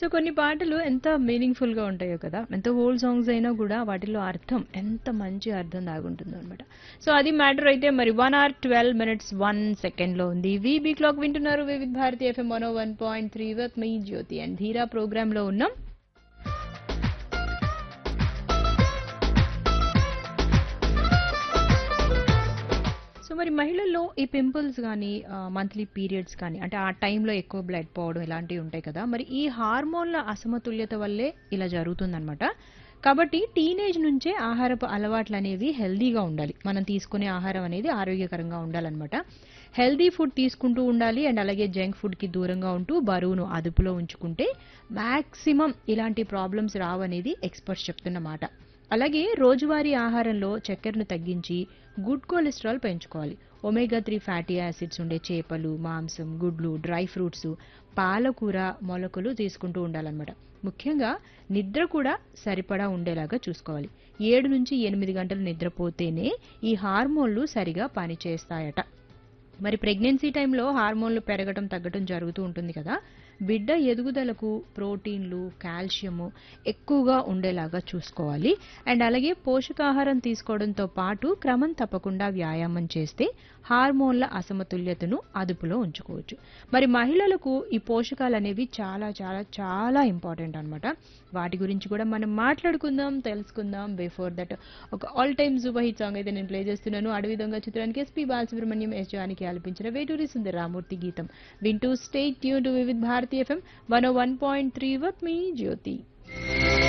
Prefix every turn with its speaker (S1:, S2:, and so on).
S1: so కొన్ని పాటలు ఎంత మీనింగ్ఫుల్ గా ఉంటాయో కదా ఎంత ఓల్డ్ సాంగ్స్ అయినా కూడా వాటిలో అర్థం ఎంత మంచి అర్థం దాగుంటుందో అనమాట సో అది మ్యాటర్ అయితే మరి one hour twelve minutes one second లో ఉంది వీబీ క్లాక్ వింటున్నారు Vividh Bharati FM one one point three with me Jyothi and Dheera programme లో ఉన్నాం సో మరి మహిళల్లో ఈ పింపుల్స్ కానీ మంత్లీ పీరియడ్స్ కానీ అంటే ఆ టైంలో ఎక్కువ బ్లడ్ పోవడం ఇలాంటివి ఉంటాయి కదా మరి ఈ హార్మోన్ల అసమతుల్యత వల్లే ఇలా జరుగుతుందన్నమాట కాబట్టి టీనేజ్ నుంచే ఆహారపు అలవాట్లు అనేవి హెల్దీగా ఉండాలి మనం తీసుకునే ఆహారం అనేది ఆరోగ్యకరంగా ఉండాలన్నమాట హెల్దీ ఫుడ్ తీసుకుంటూ ఉండాలి అండ్ అలాగే జంక్ ఫుడ్కి దూరంగా ఉంటూ బరువును అదుపులో ఉంచుకుంటే మ్యాక్సిమం ఇలాంటి ప్రాబ్లమ్స్ రావనేది ఎక్స్పర్ట్స్ చెప్తున్నమాట అలాగే రోజువారీ ఆహారంలో చక్కెరను తగ్గించి గుడ్ కొలెస్ట్రాల్ పెంచుకోవాలి ఒమేగా త్రీ ఫ్యాటీ యాసిడ్స్ ఉండే చేపలు మాంసం గుడ్లు డ్రై ఫ్రూట్స్ పాలకూర మొలకలు తీసుకుంటూ ఉండాలన్నమాట ముఖ్యంగా నిద్ర కూడా సరిపడా ఉండేలాగా చూసుకోవాలి ఏడు నుంచి ఎనిమిది గంటలు నిద్రపోతేనే ఈ హార్మోన్లు సరిగా పనిచేస్తాయట మరి ప్రెగ్నెన్సీ టైంలో హార్మోన్లు పెరగటం తగ్గటం జరుగుతూ ఉంటుంది కదా బిడ్డ ఎదుగుదలకు ప్రోటీన్లు కాల్షియము ఎక్కువగా ఉండేలాగా చూసుకోవాలి అండ్ అలాగే పోషకాహారం తీసుకోవడంతో పాటు క్రమం తప్పకుండా వ్యాయామం చేస్తే హార్మోన్ల అసమతుల్యతను అదుపులో ఉంచుకోవచ్చు మరి మహిళలకు ఈ పోషకాలు అనేవి చాలా చాలా చాలా ఇంపార్టెంట్ అన్నమాట వాటి గురించి కూడా మనం మాట్లాడుకుందాం తెలుసుకుందాం బిఫోర్ దట్ ఒక all time super hit song అయితే నేను ప్లే చేస్తున్నాను అడవి దొంగ చిత్రానికి ఎస్పీ బాలసుబ్రహ్మణ్యం ఎస్ జానికి ఆలపించిన వేటూరి సుందర రామూర్తి గీతం వింటూ stay tuned to Vividh Bharati FM one one point three with me Jyothi